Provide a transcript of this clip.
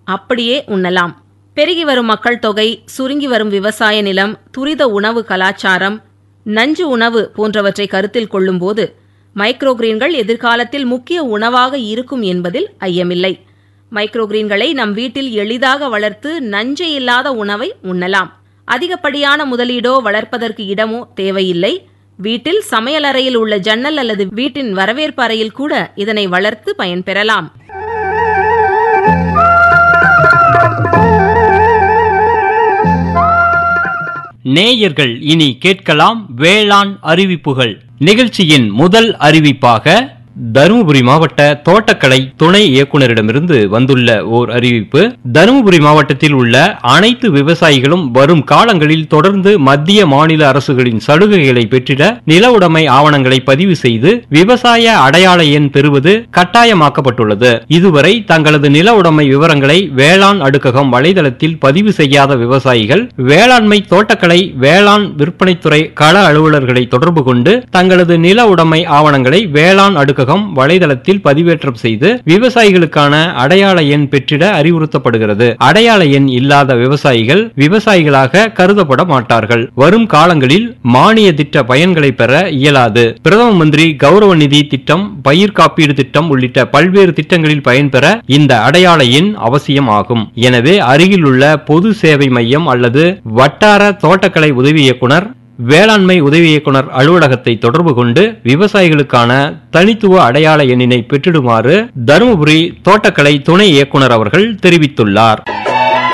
அப்படியே உண்ணலாம் பெருகி வரும் மக்கள் தொகை சுருங்கி வரும் விவசாய நிலம் துரித உணவு கலாச்சாரம் நஞ்சு உணவு போன்றவற்றை கருத்தில் கொள்ளும்போது மைக்ரோகிரீன்கள் எதிர்காலத்தில் முக்கிய உணவாக இருக்கும் என்பதில் ஐயமில்லை மைக்ரோகிரீன்களை நம் வீட்டில் எளிதாக வளர்த்து நஞ்சு இல்லாத உணவை உண்ணலாம் அதிகப்படியான முதலீடோ வளர்ப்பதற்கு இடமோ தேவையில்லை வீட்டில் சமையலறையில் உள்ள ஜன்னல் அல்லது வீட்டின் வரவேற்பு அறையில் கூட இதனை வளர்த்து பயன்பெறலாம் நேயர்கள் இனி கேட்கலாம் வேளாண் அறிவிப்புகள் நிகழ்ச்சியின் முதல் அறிவிப்பாக தருமபுரி மாவட்ட தோட்டக்கலை துணை இயக்குனரிடமிருந்து வந்துள்ள ஓர் அறிவிப்பு தருமபுரி மாவட்டத்தில் உள்ள அனைத்து விவசாயிகளும் வரும் காலங்களில் தொடர்ந்து மத்திய மாநில அரசுகளின் சலுகைகளை பெற்றிட நில உடைமை ஆவணங்களை பதிவு செய்து விவசாய அடையாள எண் பெறுவது கட்டாயமாக்கப்பட்டுள்ளது இதுவரை தங்களது நில உடைமை விவரங்களை வேளாண் அடுக்ககம் வலைதளத்தில் பதிவு செய்யாத விவசாயிகள் வேளாண்மை தோட்டக்கலை வேளாண் விற்பனைத்துறை கள அலுவலர்களை தொடர்பு கொண்டு தங்களது நில உடைமை ஆவணங்களை வேளாண் அடுக்ககம் வலைதளத்தில் பதிவேற்றம் செய்து விவசாயிகளுக்கான அடையாள எண் பெற்றிட அறிவுறுத்தப்படுகிறது அடையாள எண் இல்லாத விவசாயிகள் விவசாயிகளாக கருதப்பட மாட்டார்கள் வரும் காலங்களில் மானிய திட்ட பயன்களை பெற இயலாது பிரதம மந்திரி கௌரவ நிதி திட்டம் பயிர் காப்பீடு திட்டம் உள்ளிட்ட பல்வேறு திட்டங்களில் பயன்பெற இந்த அடையாள எண் அவசியம் ஆகும் எனவே அருகிலுள்ள பொது சேவை மையம் அல்லது வட்டார தோட்டக்கலை உதவி இயக்குனர் வேளாண்மை உதவி இயக்குனர் அலுவலகத்தை தொடர்பு கொண்டு விவசாயிகளுக்கான தனித்துவ அடையாள எண்ணினை பெற்றிடுமாறு தருமபுரி தோட்டக்கலை துணை இயக்குனர் அவர்கள் தெரிவித்துள்ளார்